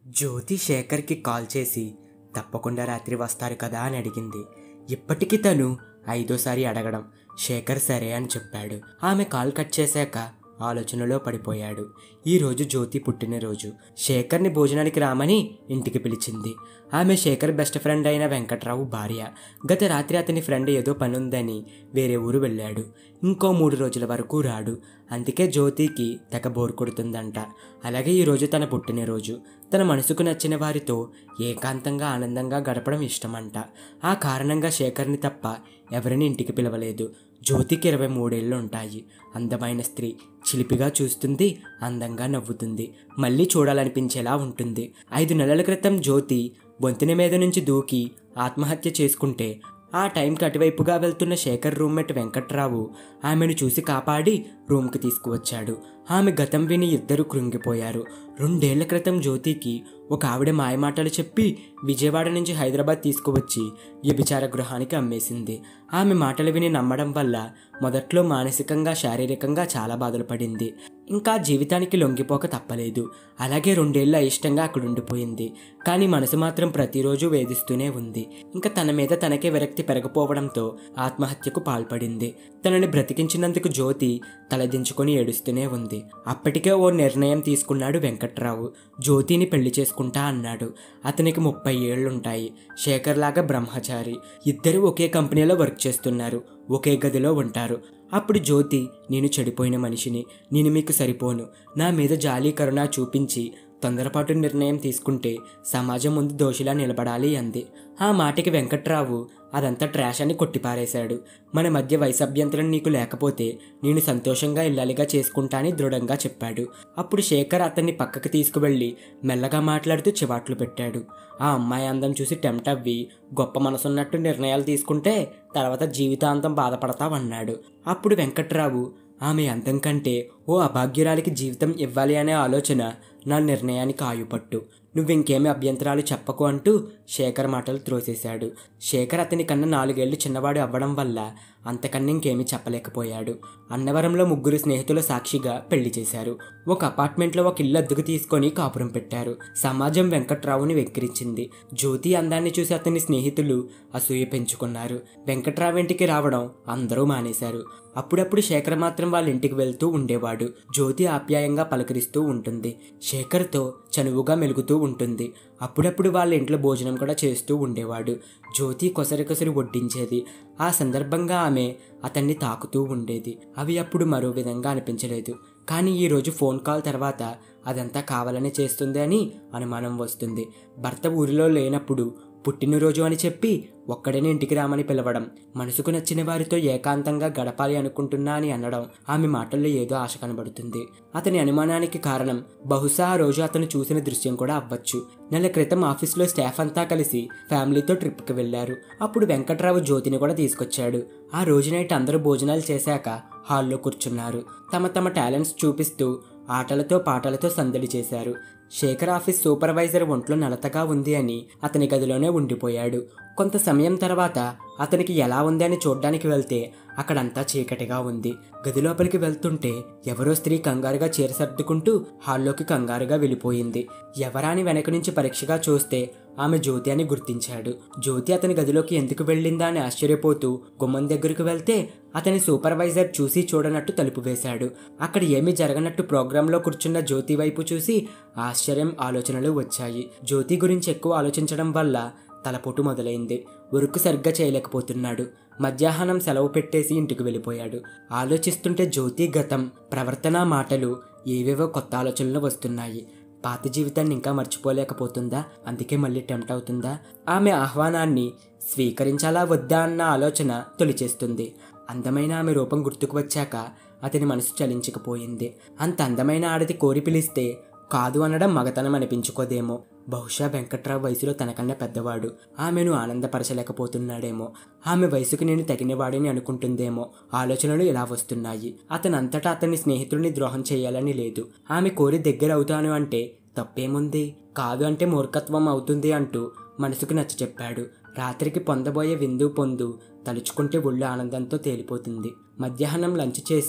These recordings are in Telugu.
జ్యోతి శేఖర్కి కాల్ చేసి తప్పకుండా రాత్రి వస్తారు కదా అని అడిగింది ఇప్పటికీ తను ఐదోసారి అడగడం శేఖర్ సరే అని చెప్పాడు ఆమె కాల్ కట్ చేశాక ఆలోచనలో పడిపోయాడు ఈరోజు జ్యోతి పుట్టినరోజు శేఖర్ని భోజనానికి రామని ఇంటికి పిలిచింది ఆమె శేఖర్ బెస్ట్ ఫ్రెండ్ అయిన వెంకట్రావు భార్య గత రాత్రి అతని ఫ్రెండ్ ఏదో పనుందని వేరే ఊరు వెళ్ళాడు ఇంకో మూడు రోజుల వరకు రాడు అందుకే జ్యోతికి తెగ బోర్ కొడుతుందంట అలాగే ఈరోజు తన పుట్టినరోజు తన మనసుకు నచ్చిన వారితో ఏకాంతంగా ఆనందంగా గడపడం ఇష్టమంట ఆ కారణంగా శేఖర్ని తప్ప ఎవరిని ఇంటికి పిలవలేదు జ్యోతికి ఇరవై మూడేళ్ళు ఉంటాయి అందమైన స్త్రీ చిలిపిగా చూస్తుంది అందంగా నవ్వుతుంది మళ్ళీ చూడాలనిపించేలా ఉంటుంది ఐదు నెలల క్రితం జ్యోతి బొంతిన మీద నుంచి దూకి ఆత్మహత్య చేసుకుంటే ఆ టైంకి అటువైపుగా వెళ్తున్న శేఖర్ రూమ్మేట్ వెంకట్రావు ఆమెను చూసి కాపాడి రూమ్కి తీసుకువచ్చాడు ఆమె గతం విని ఇద్దరు కృంగిపోయారు రెండేళ్ల క్రితం జ్యోతికి ఒక ఆవిడ మాయమాటలు చెప్పి విజయవాడ నుంచి హైదరాబాద్ తీసుకువచ్చి వ్యభిచార గృహానికి అమ్మేసింది ఆమె మాటలు విని నమ్మడం వల్ల మొదట్లో మానసికంగా శారీరకంగా చాలా బాధలు పడింది ఇంకా జీవితానికి లొంగిపోక తప్పలేదు అలాగే రెండేళ్ల ఇష్టంగా అక్కడ ఉండిపోయింది కానీ మనసు మాత్రం ప్రతిరోజు వేధిస్తూనే ఉంది ఇంకా తన మీద తనకే విరక్తి పెరగపోవడంతో ఆత్మహత్యకు పాల్పడింది తనని బ్రతికించినందుకు జ్యోతి తలదించుకొని ఏడుస్తూనే ఉంది అప్పటికే ఓ నిర్ణయం తీసుకున్నాడు వెంకట్రావు జ్యోతిని పెళ్లి చేసుకుంటా అన్నాడు అతనికి ముప్పై ఏళ్లుంటాయి శేఖర్ లాగా బ్రహ్మచారి ఇద్దరు ఒకే కంపెనీలో వర్క్ చేస్తున్నారు ఒకే గదిలో ఉంటారు అప్పుడు జ్యోతి నేను చెడిపోయిన మనిషిని నేను మీకు సరిపోను నా మీద జాలి కరుణ చూపించి తొందరపాటు నిర్ణయం తీసుకుంటే సమాజం ముందు దోషిలా నిలబడాలి అంది ఆ మాటకి వెంకట్రావు అదంతా ట్రాష్ అని కొట్టిపారేశాడు మన మధ్య వయసభ్యంతరం నీకు లేకపోతే నేను సంతోషంగా ఇల్లాలిగా చేసుకుంటానని దృఢంగా చెప్పాడు అప్పుడు శేఖర్ అతన్ని పక్కకి తీసుకువెళ్ళి మెల్లగా మాట్లాడుతూ చివాట్లు పెట్టాడు ఆ అమ్మాయి అందం చూసి టెంప్ట్ అవ్వి గొప్ప మనసున్నట్టు నిర్ణయాలు తీసుకుంటే తర్వాత జీవితాంతం బాధపడతావన్నాడు అప్పుడు వెంకట్రావు ఆమె అందం కంటే ఓ అభాగ్యురాలికి జీవితం ఇవ్వాలి అనే ఆలోచన నా నిర్ణయానికి ఆయుపట్టు నువ్వింకేమి అభ్యంతరాలు చెప్పకు అంటూ శేఖర్ మాటలు త్రోసేశాడు శేఖర్ అతని కన్నా నాలుగేళ్లు చిన్నవాడు అవ్వడం వల్ల అంతకన్నా ఇంకేమీ చెప్పలేకపోయాడు అన్నవరంలో ముగ్గురు స్నేహితుల సాక్షిగా పెళ్లి చేశారు ఒక అపార్ట్మెంట్లో ఒక ఇల్లు అద్దెకు తీసుకొని కాపురం పెట్టారు సమాజం వెంకట్రావుని వెక్కిరించింది జ్యోతి అందాన్ని చూసి అతని స్నేహితులు అసూయ పెంచుకున్నారు వెంకట్రావు ఇంటికి రావడం అందరూ మానేశారు అప్పుడప్పుడు శేఖర్ మాత్రం వాళ్ళ ఇంటికి వెళ్తూ ఉండేవాడు జ్యోతి ఆప్యాయంగా పలకరిస్తూ ఉంటుంది శేఖర్తో చనువుగా మెలుగుతూ ఉంటుంది అప్పుడప్పుడు వాళ్ళ ఇంట్లో భోజనం కూడా చేస్తూ ఉండేవాడు జ్యోతి కొసరి కొసరి వడ్డించేది ఆ సందర్భంగా ఆమె అతన్ని తాకుతూ ఉండేది అవి అప్పుడు మరో విధంగా అనిపించలేదు కానీ ఈరోజు ఫోన్ కాల్ తర్వాత అదంతా కావాలనే చేస్తుంది అని అనుమానం వస్తుంది భర్త ఊరిలో లేనప్పుడు పుట్టినరోజు అని చెప్పి ఒక్కడనే ఇంటికి రామని పిలవడం మనసుకు నచ్చిన వారితో ఏకాంతంగా గడపాలి అనుకుంటున్నా అని అనడం ఆమె మాటల్లో ఏదో ఆశ కనబడుతుంది అతని అనుమానానికి కారణం బహుశా ఆ రోజు అతను చూసిన దృశ్యం కూడా అవ్వచ్చు నెల క్రితం ఆఫీస్లో స్టాఫ్ అంతా కలిసి ఫ్యామిలీతో ట్రిప్కి వెళ్లారు అప్పుడు వెంకట్రావు జ్యోతిని కూడా తీసుకొచ్చాడు ఆ రోజు నైట్ అందరూ భోజనాలు చేశాక హాల్లో కూర్చున్నారు తమ తమ టాలెంట్స్ చూపిస్తూ ఆటలతో పాటలతో సందడి చేశారు శేఖర్ ఆఫీస్ సూపర్వైజర్ ఒంట్లో నలతగా ఉంది అని అతని గదిలోనే ఉండిపోయాడు కొంత సమయం తర్వాత అతనికి ఎలా ఉంది అని చూడ్డానికి వెళ్తే అక్కడంతా చీకటిగా ఉంది గది లోపలికి వెళ్తుంటే ఎవరో స్త్రీ కంగారుగా చీర సర్దుకుంటూ హాల్లోకి కంగారుగా వెళ్ళిపోయింది ఎవరాని వెనక నుంచి పరీక్షగా చూస్తే ఆమె జ్యోతి అని గుర్తించాడు జ్యోతి అతని గదిలోకి ఎందుకు వెళ్ళిందా అని ఆశ్చర్యపోతూ గుమ్మం దగ్గరకు వెళ్తే అతని సూపర్వైజర్ చూసి చూడనట్టు తలుపు వేశాడు అక్కడ ఏమీ జరగనట్టు ప్రోగ్రాంలో కూర్చున్న జ్యోతి వైపు చూసి ఆశ్చర్యం ఆలోచనలు వచ్చాయి జ్యోతి గురించి ఎక్కువ ఆలోచించడం వల్ల తలపోటు మొదలైంది ఉరుకు సరిగ్గా చేయలేకపోతున్నాడు మధ్యాహ్నం సెలవు పెట్టేసి ఇంటికి వెళ్ళిపోయాడు ఆలోచిస్తుంటే జ్యోతి గతం ప్రవర్తన మాటలు ఏవేవో కొత్త ఆలోచనలు వస్తున్నాయి పాత జీవితాన్ని ఇంకా మర్చిపోలేకపోతుందా అందుకే మళ్ళీ టెంప్ట్ అవుతుందా ఆమె ఆహ్వానాన్ని స్వీకరించాలా వద్దా అన్న ఆలోచన తొలిచేస్తుంది అందమైన ఆమె రూపం గుర్తుకు వచ్చాక అతని మనసు చలించకపోయింది అంత అందమైన ఆడది కోరి పిలిస్తే కాదు అనడం మగతనం అనిపించుకోదేమో బహుశా వెంకట్రావు వయసులో తనకన్నా పెద్దవాడు ఆమెను ఆనందపరచలేకపోతున్నాడేమో ఆమె వయసుకు నేను తగినవాడిని అనుకుంటుందేమో ఆలోచనలు ఇలా వస్తున్నాయి అతనంతటా అతని స్నేహితుడిని ద్రోహం చేయాలని లేదు ఆమె కోరి దగ్గర అవుతాను అంటే తప్పేముంది కాదు అంటే మూర్ఖత్వం అవుతుంది అంటూ మనసుకు నచ్చ చెప్పాడు రాత్రికి పొందబోయే విందు పొందు తలుచుకుంటే ఒళ్ళు ఆనందంతో తేలిపోతుంది మధ్యాహ్నం లంచ్ చేసి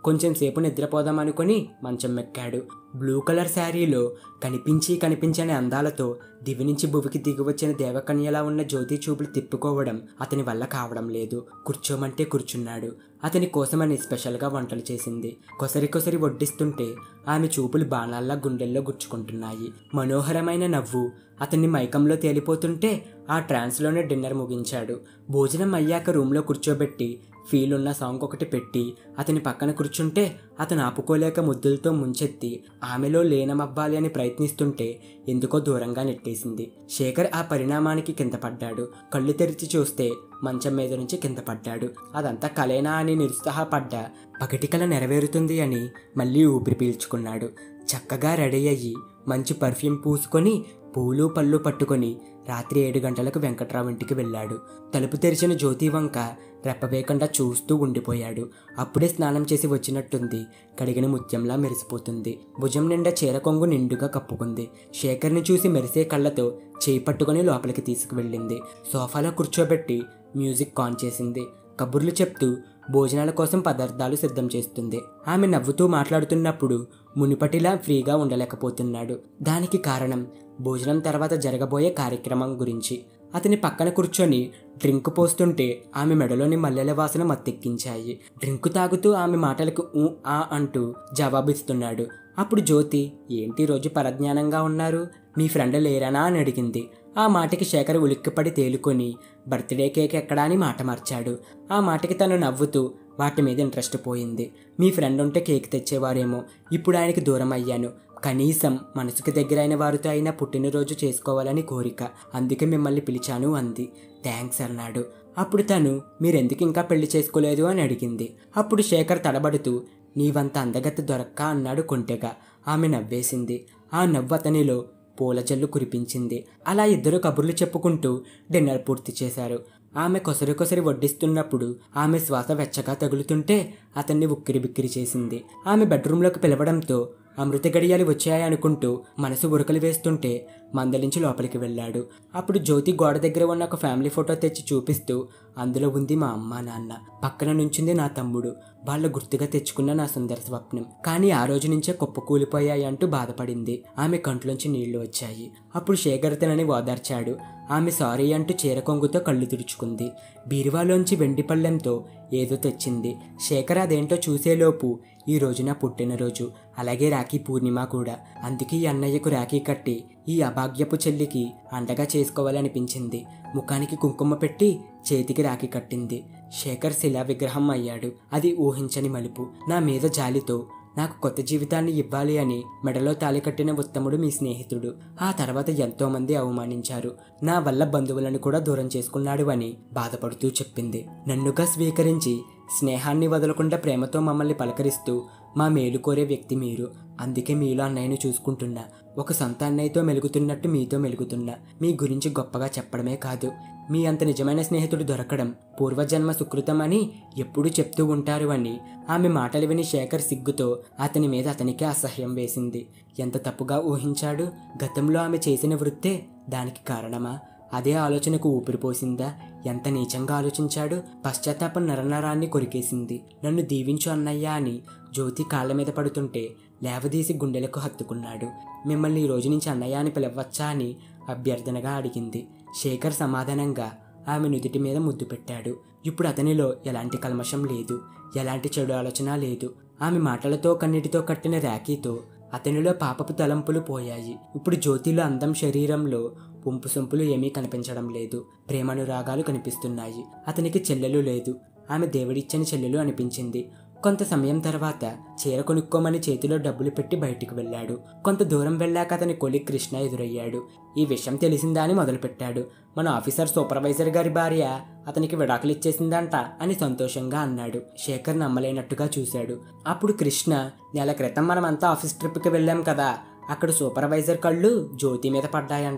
కొంచెం సేపు నిద్రపోదాం అనుకుని మంచం మెక్కాడు బ్లూ కలర్ శారీలో కనిపించి కనిపించని అందాలతో దివి నుంచి భువికి దిగివచ్చిన దేవకన్యలా ఉన్న జ్యోతి చూపులు తిప్పుకోవడం అతని వల్ల కావడం లేదు కూర్చోమంటే కూర్చున్నాడు అతని కోసమని స్పెషల్గా వంటలు చేసింది కొసరి కొసరి వడ్డిస్తుంటే ఆమె చూపులు బాణాల్లా గుండెల్లో గుచ్చుకుంటున్నాయి మనోహరమైన నవ్వు అతన్ని మైకంలో తేలిపోతుంటే ఆ ట్రాన్స్లోనే డిన్నర్ ముగించాడు భోజనం అయ్యాక రూమ్లో కూర్చోబెట్టి ఫీల్ ఉన్న సాంగ్ ఒకటి పెట్టి అతని పక్కన కూర్చుంటే అతను ఆపుకోలేక ముద్దులతో ముంచెత్తి ఆమెలో లీనమవ్వాలి అని ప్రయత్నిస్తుంటే ఎందుకో దూరంగా నెట్టేసింది శేఖర్ ఆ పరిణామానికి కింద పడ్డాడు కళ్ళు తెరిచి చూస్తే మంచం మీద నుంచి కింద పడ్డాడు అదంతా కలేనా అని నిరుత్సాహపడ్డా పగటి కల నెరవేరుతుంది అని మళ్ళీ ఊపిరి పీల్చుకున్నాడు చక్కగా రెడీ అయ్యి మంచి పర్ఫ్యూమ్ పూసుకొని పూలు పళ్ళు పట్టుకొని రాత్రి ఏడు గంటలకు వెంకట్రావు ఇంటికి వెళ్ళాడు తలుపు తెరిచిన జ్యోతి వంక రెప్పవేయకుండా చూస్తూ ఉండిపోయాడు అప్పుడే స్నానం చేసి వచ్చినట్టుంది కడిగిన ముత్యంలా మెరిసిపోతుంది భుజం నిండా చీర కొంగు నిండుగా కప్పుకుంది శేఖర్ని చూసి మెరిసే కళ్ళతో చేయి పట్టుకొని లోపలికి తీసుకువెళ్ళింది సోఫాలో కూర్చోబెట్టి మ్యూజిక్ ఆన్ చేసింది కబుర్లు చెప్తూ భోజనాల కోసం పదార్థాలు సిద్ధం చేస్తుంది ఆమె నవ్వుతూ మాట్లాడుతున్నప్పుడు మునిపటిలా ఫ్రీగా ఉండలేకపోతున్నాడు దానికి కారణం భోజనం తర్వాత జరగబోయే కార్యక్రమం గురించి అతని పక్కన కూర్చొని డ్రింక్ పోస్తుంటే ఆమె మెడలోని మల్లెల వాసన మత్తెక్కించాయి డ్రింక్ తాగుతూ ఆమె మాటలకు ఊ ఆ అంటూ జవాబిస్తున్నాడు అప్పుడు జ్యోతి ఏంటి రోజు పరజ్ఞానంగా ఉన్నారు మీ ఫ్రెండ్ లేరనా అని అడిగింది ఆ మాటకి శేఖర్ ఉలిక్కిపడి తేలుకొని బర్త్డే కేక్ ఎక్కడా అని మాట మార్చాడు ఆ మాటకి తను నవ్వుతూ వాటి మీద ఇంట్రెస్ట్ పోయింది మీ ఫ్రెండ్ ఉంటే కేక్ తెచ్చేవారేమో ఇప్పుడు ఆయనకి దూరం అయ్యాను కనీసం మనసుకు దగ్గరైన వారితో అయినా పుట్టినరోజు చేసుకోవాలని కోరిక అందుకే మిమ్మల్ని పిలిచాను అంది థ్యాంక్స్ అన్నాడు అప్పుడు తను మీరెందుకు ఇంకా పెళ్లి చేసుకోలేదు అని అడిగింది అప్పుడు శేఖర్ తడబడుతూ నీవంత అందగత్త దొరక్క అన్నాడు కొంటెగా ఆమె నవ్వేసింది ఆ నవ్వు అతనిలో పూల జల్లు కురిపించింది అలా ఇద్దరు కబుర్లు చెప్పుకుంటూ డిన్నర్ పూర్తి చేశారు ఆమె కొసరి కొసరి వడ్డిస్తున్నప్పుడు ఆమె శ్వాస వెచ్చగా తగులుతుంటే అతన్ని ఉక్కిరి బిక్కిరి చేసింది ఆమె బెడ్రూమ్లోకి పిలవడంతో అమృత గడియాలు వచ్చాయనుకుంటూ మనసు ఉరకలు వేస్తుంటే మందలించి లోపలికి వెళ్ళాడు అప్పుడు జ్యోతి గోడ దగ్గర ఉన్న ఒక ఫ్యామిలీ ఫోటో తెచ్చి చూపిస్తూ అందులో ఉంది మా అమ్మ నాన్న పక్కన నుంచింది నా తమ్ముడు వాళ్ళ గుర్తుగా తెచ్చుకున్న నా సుందర స్వప్నం కానీ ఆ రోజు నుంచే కుప్పకూలిపోయాయి అంటూ బాధపడింది ఆమె కంట్లోంచి నీళ్లు వచ్చాయి అప్పుడు శేఖర్ తనని ఓదార్చాడు ఆమె సారీ అంటూ చీర కొంగుతో కళ్ళు తుడుచుకుంది బీరువాలోంచి వెండి పళ్ళెంతో ఏదో తెచ్చింది శేఖర్ అదేంటో చూసేలోపు ఈ రోజు నా పుట్టినరోజు అలాగే రాఖీ పూర్ణిమ కూడా అందుకే ఈ అన్నయ్యకు రాఖీ కట్టి ఈ అభాగ్యపు చెల్లికి అండగా చేసుకోవాలనిపించింది ముఖానికి కుంకుమ పెట్టి చేతికి రాఖీ కట్టింది శేఖర్ శిలా విగ్రహం అయ్యాడు అది ఊహించని మలుపు నా మీద జాలితో నాకు కొత్త జీవితాన్ని ఇవ్వాలి అని మెడలో తాలి కట్టిన ఉత్తముడు మీ స్నేహితుడు ఆ తర్వాత ఎంతో మంది అవమానించారు నా వల్ల బంధువులను కూడా దూరం చేసుకున్నాడు అని బాధపడుతూ చెప్పింది నన్నుగా స్వీకరించి స్నేహాన్ని వదలకుండా ప్రేమతో మమ్మల్ని పలకరిస్తూ మా మేలు కోరే వ్యక్తి మీరు అందుకే మీలో అన్నయ్యను చూసుకుంటున్నా ఒక సొంత అన్నయ్యతో మెలుగుతున్నట్టు మీతో మెలుగుతున్నా మీ గురించి గొప్పగా చెప్పడమే కాదు మీ అంత నిజమైన స్నేహితుడు దొరకడం పూర్వజన్మ సుకృతం అని ఎప్పుడూ చెప్తూ ఉంటారు అని ఆమె మాటలు విని శేఖర్ సిగ్గుతో అతని మీద అతనికే అసహ్యం వేసింది ఎంత తప్పుగా ఊహించాడు గతంలో ఆమె చేసిన వృత్తే దానికి కారణమా అదే ఆలోచనకు ఊపిరిపోసిందా ఎంత నీచంగా ఆలోచించాడు పశ్చాత్తాపం నరనరాన్ని కొరికేసింది నన్ను దీవించు అన్నయ్యా అని జ్యోతి కాళ్ళ మీద పడుతుంటే లేవదీసి గుండెలకు హత్తుకున్నాడు మిమ్మల్ని ఈ రోజు నుంచి అన్నయ్య అని పిలవచ్చా అని అభ్యర్థనగా అడిగింది శేఖర్ సమాధానంగా ఆమె నుదుటి మీద ముద్దు పెట్టాడు ఇప్పుడు అతనిలో ఎలాంటి కల్మషం లేదు ఎలాంటి చెడు ఆలోచన లేదు ఆమె మాటలతో కన్నిటితో కట్టిన రాఖీతో అతనిలో పాపపు తలంపులు పోయాయి ఇప్పుడు జ్యోతిలో అందం శరీరంలో పుంపు సొంపులు ఏమీ కనిపించడం లేదు ప్రేమానురాగాలు కనిపిస్తున్నాయి అతనికి చెల్లెలు లేదు ఆమె దేవుడిచ్చని చెల్లెలు అనిపించింది కొంత సమయం తర్వాత చీర కొనుక్కోమని చేతిలో డబ్బులు పెట్టి బయటికి వెళ్ళాడు కొంత దూరం వెళ్ళాక అతని కొలి కృష్ణ ఎదురయ్యాడు ఈ విషయం తెలిసిందా అని మొదలుపెట్టాడు మన ఆఫీసర్ సూపర్వైజర్ గారి భార్య అతనికి విడాకులు ఇచ్చేసిందంట అని సంతోషంగా అన్నాడు శేఖర్ నమ్మలేనట్టుగా చూశాడు అప్పుడు కృష్ణ నెల క్రితం మనమంతా ఆఫీస్ ట్రిప్కి వెళ్ళాం కదా అక్కడ సూపర్వైజర్ కళ్ళు జ్యోతి మీద పడ్డాయంట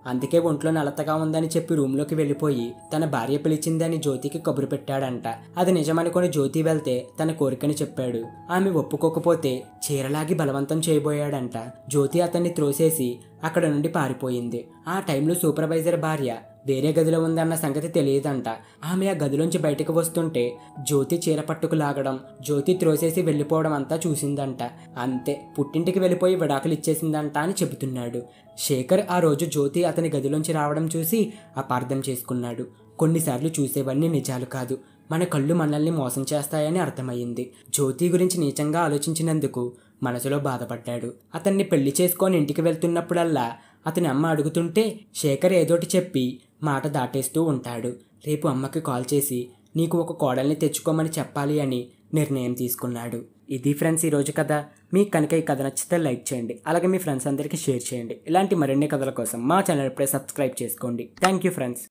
అందుకే ఒంట్లో నలతగా ఉందని చెప్పి రూమ్లోకి వెళ్ళిపోయి తన భార్య పిలిచిందని జ్యోతికి కబురు పెట్టాడంట అది నిజమనుకొని జ్యోతి వెళ్తే తన కోరికని చెప్పాడు ఆమె ఒప్పుకోకపోతే చీరలాగి బలవంతం చేయబోయాడంట జ్యోతి అతన్ని త్రోసేసి అక్కడ నుండి పారిపోయింది ఆ టైంలో సూపర్వైజర్ భార్య వేరే గదిలో ఉందన్న సంగతి తెలియదంట ఆమె ఆ గదిలోంచి బయటకు వస్తుంటే జ్యోతి చీర పట్టుకు లాగడం జ్యోతి త్రోసేసి వెళ్ళిపోవడం అంతా చూసిందంట అంతే పుట్టింటికి వెళ్ళిపోయి విడాకులు ఇచ్చేసిందంట అని చెబుతున్నాడు శేఖర్ ఆ రోజు జ్యోతి అతని గదిలోంచి రావడం చూసి అపార్థం చేసుకున్నాడు కొన్నిసార్లు చూసేవన్నీ నిజాలు కాదు మన కళ్ళు మనల్ని మోసం చేస్తాయని అర్థమయ్యింది జ్యోతి గురించి నీచంగా ఆలోచించినందుకు మనసులో బాధపడ్డాడు అతన్ని పెళ్లి చేసుకొని ఇంటికి వెళ్తున్నప్పుడల్లా అతని అమ్మ అడుగుతుంటే శేఖర్ ఏదోటి చెప్పి మాట దాటేస్తూ ఉంటాడు రేపు అమ్మకి కాల్ చేసి నీకు ఒక కోడల్ని తెచ్చుకోమని చెప్పాలి అని నిర్ణయం తీసుకున్నాడు ఇది ఫ్రెండ్స్ ఈరోజు కథ మీకు కనుక ఈ కథ నచ్చితే లైక్ చేయండి అలాగే మీ ఫ్రెండ్స్ అందరికీ షేర్ చేయండి ఇలాంటి మరిన్ని కథల కోసం మా ఛానల్ ఇప్పుడే సబ్స్క్రైబ్ చేసుకోండి థ్యాంక్ యూ ఫ్రెండ్స్